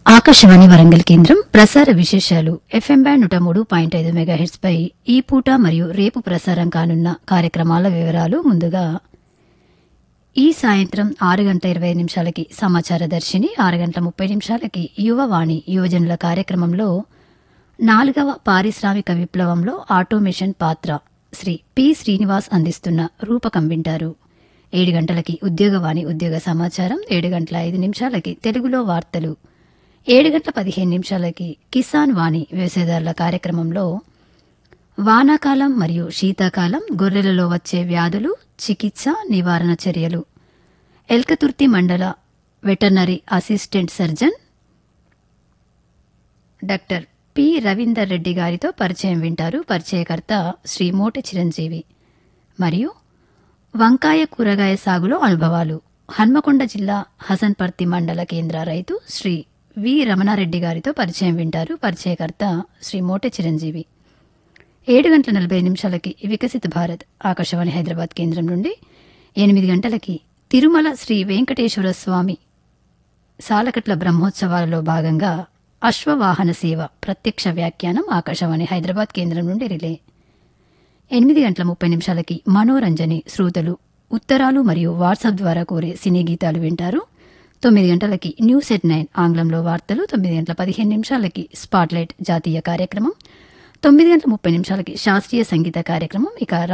ఆకాశవాణి వరంగల్ కేంద్రం ప్రసార విశేషాలు ఎఫ్ఎం బ్యాండ్ నూట మూడు పాయింట్ ఐదు మెగాహెట్స్ పై ఈ పూట మరియు రేపు ప్రసారం కానున్న కార్యక్రమాల వివరాలు ముందుగా ఈ సాయంత్రం ఆరు గంటల ఇరవై నిమిషాలకి సమాచార దర్శిని ఆరు గంటల ముప్పై నిమిషాలకి యువవాణి యువజనుల కార్యక్రమంలో నాలుగవ పారిశ్రామిక విప్లవంలో ఆటోమేషన్ పాత్ర శ్రీ పి శ్రీనివాస్ అందిస్తున్న రూపకం వింటారు ఏడు గంటలకి ఉద్యోగవాణి ఉద్యోగ సమాచారం ఏడు గంటల ఐదు నిమిషాలకి తెలుగులో వార్తలు ఏడు గంటల పదిహేను నిమిషాలకి కిసాన్ వాణి వ్యవసాయదారుల కార్యక్రమంలో వానాకాలం మరియు శీతాకాలం గొర్రెలలో వచ్చే వ్యాధులు చికిత్స నివారణ చర్యలు ఎల్కతుర్తి మండల veterinary assistant surgeon doctor P Ravinder Reddy గారితో పరిచయం వింటారు పరిచయకర్త శ్రీ మోటి చిరంజీవి మరియు వంకాయ కూరగాయ సాగులో అనుభవాలు హన్మకొండ జిల్లా హసన్పర్తి మండల కేంద్ర రైతు శ్రీ వి రమణారెడ్డి గారితో పరిచయం వింటారు పరిచయకర్త శ్రీ మోటె చిరంజీవి ఏడు గంటల నలభై నిమిషాలకి వికసిత భారత్ ఆకాశవాణి హైదరాబాద్ కేంద్రం నుండి ఎనిమిది గంటలకి తిరుమల శ్రీ వెంకటేశ్వర స్వామి సాలకట్ల బ్రహ్మోత్సవాలలో భాగంగా అశ్వవాహన సేవ ప్రత్యక్ష వ్యాఖ్యానం ఆకాశవాణి హైదరాబాద్ కేంద్రం నుండి రిలే ఎనిమిది గంటల ముప్పై నిమిషాలకి మనోరంజని శ్రోతలు ఉత్తరాలు మరియు వాట్సాప్ ద్వారా కోరే సినీ గీతాలు వింటారు తొమ్మిది గంటలకి న్యూస్ ఎట్ నైన్ ఆంగ్లంలో వార్తలు తొమ్మిది గంటల పదిహేను నిమిషాలకి స్పాట్లైట్ జాతీయ కార్యక్రమం తొమ్మిది గంటల ముప్పై నిమిషాలకి శాస్త్రీయ సంగీత కార్యక్రమం ఇక